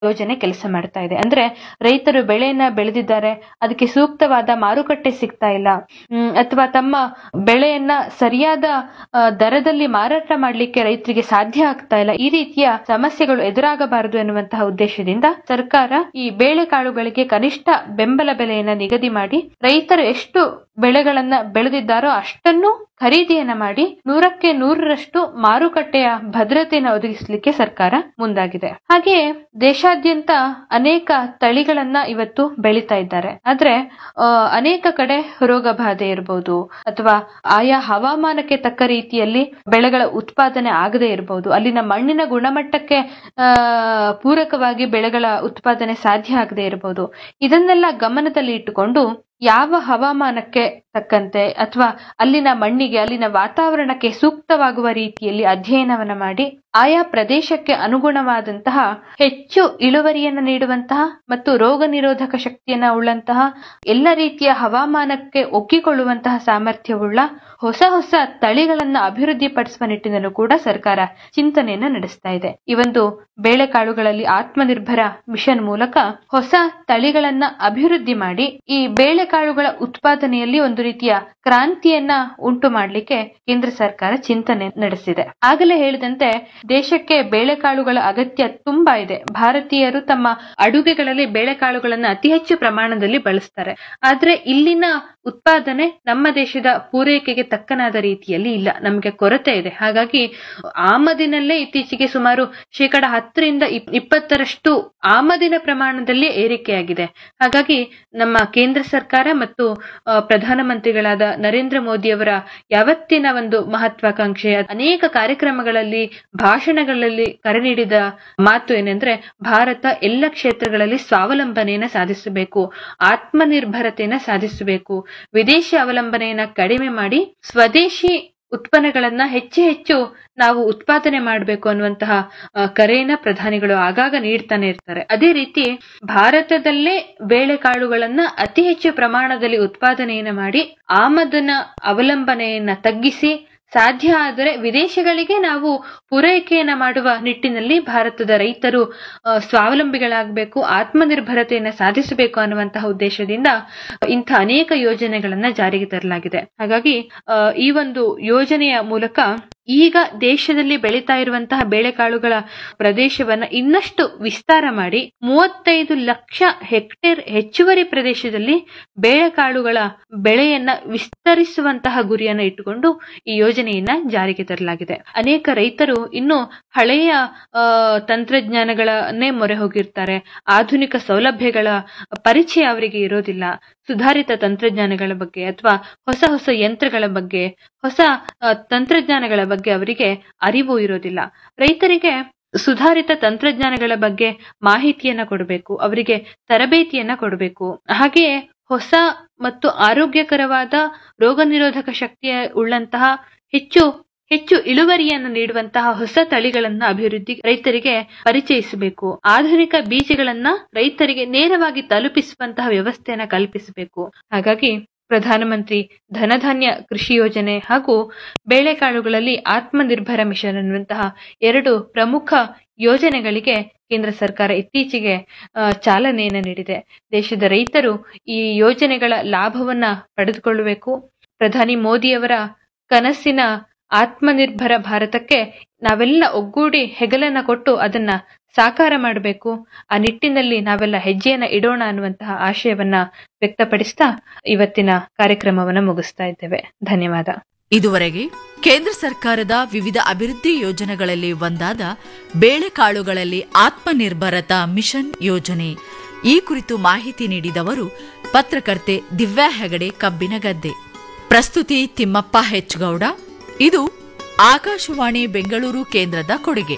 ಯೋಜನೆ ಕೆಲಸ ಮಾಡ್ತಾ ಇದೆ ಅಂದ್ರೆ ರೈತರು ಬೆಳೆಯನ್ನ ಬೆಳೆದಿದ್ದಾರೆ ಅದಕ್ಕೆ ಸೂಕ್ತವಾದ ಮಾರುಕಟ್ಟೆ ಸಿಗ್ತಾ ಇಲ್ಲ ಅಥವಾ ತಮ್ಮ ಬೆಳೆಯನ್ನ ಸರಿಯಾದ ಆ, ದರದಲ್ಲಿ ಮಾರಾಟ ಮಾಡ್ಲಿಕ್ಕೆ ರೈತರಿಗೆ ಸಾಧ್ಯ ಆಗ್ತಾ ಇಲ್ಲ ಈ ರೀತಿಯ ಸಮಸ್ಯೆಗಳು ಎದುರಾಗಬಾರದು ಎನ್ನುವಂತಹ ಉದ್ದೇಶದಿಂದ ಸರ್ಕಾರ ಈ ಬೇಳೆಕಾಳುಗಳಿಗೆ ಕನಿಷ್ಠ ಬೆಂಬಲ ಬೆಲೆಯನ್ನ ನಿಗದಿ ಮಾಡಿ ರೈತರು ಎಷ್ಟು ಬೆಳೆಗಳನ್ನ ಬೆಳೆದಿದ್ದಾರೋ ಅಷ್ಟನ್ನು ಖರೀದಿಯನ್ನ ಮಾಡಿ ನೂರಕ್ಕೆ ನೂರರಷ್ಟು ಮಾರುಕಟ್ಟೆಯ ಭದ್ರತೆಯನ್ನು ಒದಗಿಸಲಿಕ್ಕೆ ಸರ್ಕಾರ ಮುಂದಾಗಿದೆ ಹಾಗೆಯೇ ದೇಶಾದ್ಯಂತ ಅನೇಕ ತಳಿಗಳನ್ನ ಇವತ್ತು ಬೆಳೀತಾ ಇದ್ದಾರೆ ಆದ್ರೆ ಆ, ಅನೇಕ ಕಡೆ ರೋಗ ಬಾಧೆ ಇರಬಹುದು ಅಥವಾ ಆಯಾ ಹವಾಮಾನಕ್ಕೆ ತಕ್ಕ ರೀತಿಯಲ್ಲಿ ಬೆಳೆಗಳ ಉತ್ಪಾದನೆ ಆಗದೆ ಇರಬಹುದು ಅಲ್ಲಿನ ಮಣ್ಣಿನ ಗುಣಮಟ್ಟಕ್ಕೆ ಆ, ಪೂರಕವಾಗಿ ಬೆಳೆಗಳ ಉತ್ಪಾದನೆ ಸಾಧ್ಯ ಆಗದೆ ಇರಬಹುದು ಇದನ್ನೆಲ್ಲ ಗಮನದಲ್ಲಿ ಇಟ್ಟುಕೊಂಡು ಯಾವ ಹವಾಮಾನಕ್ಕೆ ತಕ್ಕಂತೆ ಅಥವಾ ಅಲ್ಲಿನ ಮಣ್ಣಿಗೆ ಅಲ್ಲಿನ ವಾತಾವರಣಕ್ಕೆ ಸೂಕ್ತವಾಗುವ ರೀತಿಯಲ್ಲಿ ಅಧ್ಯಯನವನ್ನ ಮಾಡಿ ಆಯಾ ಪ್ರದೇಶಕ್ಕೆ ಅನುಗುಣವಾದಂತಹ ಹೆಚ್ಚು ಇಳುವರಿಯನ್ನು ನೀಡುವಂತಹ ಮತ್ತು ರೋಗ ನಿರೋಧಕ ಶಕ್ತಿಯನ್ನ ಉಳ್ಳಂತಹ ಎಲ್ಲ ರೀತಿಯ ಹವಾಮಾನಕ್ಕೆ ಒಗ್ಗಿಕೊಳ್ಳುವಂತಹ ಸಾಮರ್ಥ್ಯವುಳ್ಳ ಹೊಸ ಹೊಸ ತಳಿಗಳನ್ನ ಅಭಿವೃದ್ಧಿಪಡಿಸುವ ನಿಟ್ಟಿನಲ್ಲೂ ಕೂಡ ಸರ್ಕಾರ ಚಿಂತನೆಯನ್ನ ನಡೆಸ್ತಾ ಇದೆ ಈ ಒಂದು ಬೇಳೆಕಾಳುಗಳಲ್ಲಿ ಆತ್ಮನಿರ್ಭರ ಮಿಷನ್ ಮೂಲಕ ಹೊಸ ತಳಿಗಳನ್ನ ಅಭಿವೃದ್ಧಿ ಮಾಡಿ ಈ ಬೇಳೆಕಾಳುಗಳ ಉತ್ಪಾದನೆಯಲ್ಲಿ ಒಂದು ರೀತಿಯ ಕ್ರಾಂತಿಯನ್ನ ಉಂಟು ಮಾಡಲಿಕ್ಕೆ ಕೇಂದ್ರ ಸರ್ಕಾರ ಚಿಂತನೆ ನಡೆಸಿದೆ ಆಗಲೇ ಹೇಳಿದಂತೆ ದೇಶಕ್ಕೆ ಬೇಳೆಕಾಳುಗಳ ಅಗತ್ಯ ತುಂಬಾ ಇದೆ ಭಾರತೀಯರು ತಮ್ಮ ಅಡುಗೆಗಳಲ್ಲಿ ಬೇಳೆಕಾಳುಗಳನ್ನ ಅತಿ ಹೆಚ್ಚು ಪ್ರಮಾಣದಲ್ಲಿ ಬಳಸ್ತಾರೆ ಆದ್ರೆ ಇಲ್ಲಿನ ಉತ್ಪಾದನೆ ನಮ್ಮ ದೇಶದ ಪೂರೈಕೆಗೆ ತಕ್ಕನಾದ ರೀತಿಯಲ್ಲಿ ಇಲ್ಲ ನಮಗೆ ಕೊರತೆ ಇದೆ ಹಾಗಾಗಿ ಆಮದಿನಲ್ಲೇ ಇತ್ತೀಚೆಗೆ ಸುಮಾರು ಶೇಕಡ ಹತ್ತರಿಂದ ಇಪ್- ಇಪ್ಪತ್ತರಷ್ಟು ಆಮದಿನ ಪ್ರಮಾಣದಲ್ಲಿ ಏರಿಕೆಯಾಗಿದೆ ಹಾಗಾಗಿ ನಮ್ಮ ಕೇಂದ್ರ ಸರ್ಕಾರ ಮತ್ತು ಆ, ಪ್ರಧಾನಮಂತ್ರಿಗಳಾದ ನರೇಂದ್ರ ಮೋದಿಯವರ ಯಾವತ್ತಿನ ಒಂದು ಮಹತ್ವಾಕಾಂಕ್ಷೆ ಅನೇಕ ಕಾರ್ಯಕ್ರಮಗಳಲ್ಲಿ ಭಾಷಣಗಳಲ್ಲಿ ಕರೆ ನೀಡಿದ ಮಾತು ಏನೆಂದ್ರೆ ಭಾರತ ಎಲ್ಲ ಕ್ಷೇತ್ರಗಳಲ್ಲಿ ಸ್ವಾವಲಂಬನೆಯನ್ನ ಸಾಧಿಸಬೇಕು ಆತ್ಮನಿರ್ಭರತೆಯನ್ನ ಸಾಧಿಸಬೇಕು ವಿದೇಶಿ ಅವಲಂಬನೆಯನ್ನ ಕಡಿಮೆ ಮಾಡಿ ಸ್ವದೇಶಿ ಉತ್ಪನ್ನಗಳನ್ನ ಹೆಚ್ಚು ಹೆಚ್ಚು ನಾವು ಉತ್ಪಾದನೆ ಮಾಡಬೇಕು ಅನ್ನುವಂತಹ ಆ, ಕರೆಯನ್ನ ಪ್ರಧಾನಿಗಳು ಆಗಾಗ ನೀಡ್ತಾನೆ ಇರ್ತಾರೆ ಅದೇ ರೀತಿ ಭಾರತದಲ್ಲೇ ಬೇಳೆಕಾಳುಗಳನ್ನ ಅತಿ ಹೆಚ್ಚು ಪ್ರಮಾಣದಲ್ಲಿ ಉತ್ಪಾದನೆಯನ್ನ ಮಾಡಿ ಆಮದನ ಅವಲಂಬನೆಯನ್ನ ತಗ್ಗಿಸಿ ಸಾಧ್ಯ ಆದರೆ ವಿದೇಶಗಳಿಗೆ ನಾವು ಪೂರೈಕೆಯನ್ನ ಮಾಡುವ ನಿಟ್ಟಿನಲ್ಲಿ ಭಾರತದ ರೈತರು ಆ, ಸ್ವಾವಲಂಬಿಗಳಾಗಬೇಕು ಆತ್ಮನಿರ್ಭರತೆಯನ್ನ ಸಾಧಿಸಬೇಕು ಅನ್ನುವಂತಹ ಉದ್ದೇಶದಿಂದ ಇಂಥ ಅನೇಕ ಯೋಜನೆಗಳನ್ನ ಜಾರಿಗೆ ತರಲಾಗಿದೆ ಹಾಗಾಗಿ ಆ, ಈ ಒಂದು ಯೋಜನೆಯ ಮೂಲಕ ಈಗ ದೇಶದಲ್ಲಿ ಬೆಳೀತಾ ಇರುವಂತಹ ಬೇಳೆಕಾಳುಗಳ ಪ್ರದೇಶವನ್ನ ಇನ್ನಷ್ಟು ವಿಸ್ತಾರ ಮಾಡಿ ಮೂವತ್ತೈದು ಲಕ್ಷ ಹೆಕ್ಟೇರ್ ಹೆಚ್ಚುವರಿ ಪ್ರದೇಶದಲ್ಲಿ ಬೇಳೆಕಾಳುಗಳ ಬೆಳೆಯನ್ನ ವಿಸ್ತರಿಸುವಂತಹ ಗುರಿಯನ್ನ ಇಟ್ಟುಕೊಂಡು ಈ ಯೋಜನೆಯನ್ನ ಜಾರಿಗೆ ತರಲಾಗಿದೆ ಅನೇಕ ರೈತರು ಇನ್ನು ಹಳೆಯ ಆ, ತಂತ್ರಜ್ಞಾನಗಳನ್ನೇ ಮೊರೆ ಹೋಗಿರ್ತಾರೆ ಆಧುನಿಕ ಸೌಲಭ್ಯಗಳ ಪರಿಚಯ ಅವರಿಗೆ ಇರೋದಿಲ್ಲ ಸುಧಾರಿತ ತಂತ್ರಜ್ಞಾನಗಳ ಬಗ್ಗೆ ಅಥವಾ ಹೊಸ ಹೊಸ ಯಂತ್ರಗಳ ಬಗ್ಗೆ ಹೊಸ ಆ, ತಂತ್ರಜ್ಞಾನಗಳ ಬಗ್ಗೆ ಅವರಿಗೆ ಅರಿವು ಇರೋದಿಲ್ಲ ರೈತರಿಗೆ ಸುಧಾರಿತ ತಂತ್ರಜ್ಞಾನಗಳ ಬಗ್ಗೆ ಮಾಹಿತಿಯನ್ನ ಕೊಡಬೇಕು ಅವರಿಗೆ ತರಬೇತಿಯನ್ನ ಕೊಡಬೇಕು ಹಾಗೆಯೇ ಹೊಸ ಮತ್ತು ಆರೋಗ್ಯಕರವಾದ ರೋಗ ನಿರೋಧಕ ಶಕ್ತಿಯ ಉಳ್ಳಂತಹ ಹೆಚ್ಚು ಹೆಚ್ಚು ಇಳುವರಿಯನ್ನು ನೀಡುವಂತಹ ಹೊಸ ತಳಿಗಳನ್ನ ಅಭಿವೃದ್ಧಿ ರೈತರಿಗೆ ಪರಿಚಯಿಸಬೇಕು ಆಧುನಿಕ ಬೀಜಗಳನ್ನ ರೈತರಿಗೆ ನೇರವಾಗಿ ತಲುಪಿಸುವಂತಹ ವ್ಯವಸ್ಥೆಯನ್ನ ಕಲ್ಪಿಸಬೇಕು ಹಾಗಾಗಿ ಪ್ರಧಾನಮಂತ್ರಿ ಧನಧಾನ್ಯ ಕೃಷಿ ಯೋಜನೆ ಹಾಗೂ ಬೇಳೆಕಾಳುಗಳಲ್ಲಿ ಆತ್ಮನಿರ್ಭರ ಮಿಷನ್ ಅನ್ನುವಂತಹ ಎರಡು ಪ್ರಮುಖ ಯೋಜನೆಗಳಿಗೆ ಕೇಂದ್ರ ಸರ್ಕಾರ ಇತ್ತೀಚೆಗೆ ಆ, ಚಾಲನೆಯನ್ನು ನೀಡಿದೆ ದೇಶದ ರೈತರು ಈ ಯೋಜನೆಗಳ ಲಾಭವನ್ನ ಪಡೆದುಕೊಳ್ಳಬೇಕು ಪ್ರಧಾನಿ ಮೋದಿಯವರ ಕನಸಿನ ಆತ್ಮನಿರ್ಭರ ಭಾರತಕ್ಕೆ ನಾವೆಲ್ಲ ಒಗ್ಗೂಡಿ ಹೆಗಲನ್ನ ಕೊಟ್ಟು ಅದನ್ನ ಸಾಕಾರ ಮಾಡಬೇಕು ಆ ನಿಟ್ಟಿನಲ್ಲಿ ನಾವೆಲ್ಲ ಹೆಜ್ಜೆಯನ್ನ ಇಡೋಣ ಅನ್ನುವಂತಹ ಆಶಯವನ್ನ ವ್ಯಕ್ತಪಡಿಸ್ತಾ ಇವತ್ತಿನ ಕಾರ್ಯಕ್ರಮವನ್ನ ಮುಗಿಸ್ತಾ ಇದ್ದೇವೆ ಧನ್ಯವಾದ ಇದುವರೆಗೆ ಕೇಂದ್ರ ಸರ್ಕಾರದ ವಿವಿಧ ಅಭಿವೃದ್ಧಿ ಯೋಜನೆಗಳಲ್ಲಿ ಒಂದಾದ ಬೇಳೆಕಾಳುಗಳಲ್ಲಿ ಆತ್ಮನಿರ್ಭರತಾ ಮಿಷನ್ ಯೋಜನೆ ಈ ಕುರಿತು ಮಾಹಿತಿ ನೀಡಿದವರು ಪತ್ರಕರ್ತೆ ದಿವ್ಯಾ ಹೆಗಡೆ ಕಬ್ಬಿನಗದ್ದೆ ಪ್ರಸ್ತುತಿ ತಿಮ್ಮಪ್ಪ ಹೆಚ್ಗೌಡ ಇದು ಆಕಾಶವಾಣಿ ಬೆಂಗಳೂರು ಕೇಂದ್ರದ ಕೊಡುಗೆ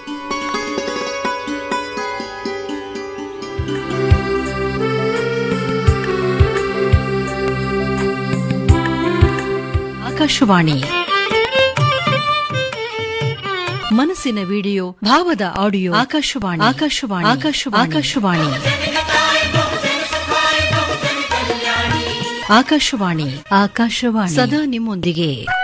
ಆಕಾಶವಾಣಿ ಮನಸ್ಸಿನ ವಿಡಿಯೋ ಭಾವದ ಆಡಿಯೋ ಆಕಾಶವಾಣಿ ಆಕಾಶವಾಣಿ ಆಕಾಶವಾಣಿ ಆಕಾಶವಾಣಿ ಆಕಾಶವಾಣಿ ಆಕಾಶವಾಣಿ ಸದಾ ನಿಮ್ಮೊಂದಿಗೆ